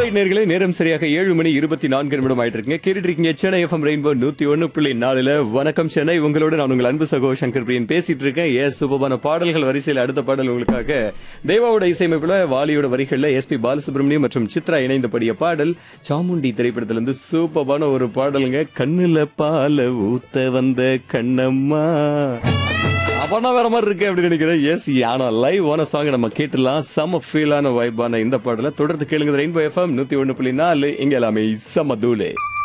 right நேர்களே நேரம் சரியாக ஏழு மணி இருபத்தி நான்கு நிமிடம் ஆயிட்டு இருக்குங்க கேட்டுட்டு இருக்கீங்க சென்னை எஃப்எம் ரெயின்போ நூத்தி ஒன்னு புள்ளி நாலுல வணக்கம் சென்னை உங்களோட நான் உங்கள் அன்பு சகோ சங்கர் பிரியன் பேசிட்டு இருக்கேன் ஏ சூப்பரான பாடல்கள் வரிசையில் அடுத்த பாடல் உங்களுக்காக தேவாவோட இசையமைப்புல வாலியோட வரிகள்ல எஸ்பி பாலசுப்ரமணியம் மற்றும் சித்ரா இணைந்தபடிய பாடல் சாமுண்டி திரைப்படத்துல இருந்து சூப்பரான ஒரு பாடலுங்க கண்ணுல பால ஊத்த வந்த கண்ணம்மா அப்பனா வேற மாதிரி இருக்கு அப்படின்னு நினைக்கிறேன் எஸ் ஆனா லைவ் ஆன சாங் நம்ம கேட்டுலாம் செம ஃபீலான வைப்பான இந்த பாடல தொடர்ந்து கேளுங்க ரெயின்போ எஃப்எம் நூத்தி ஒண்ணு புள்ளி நாலு இங்க எல்லாமே செம தூளே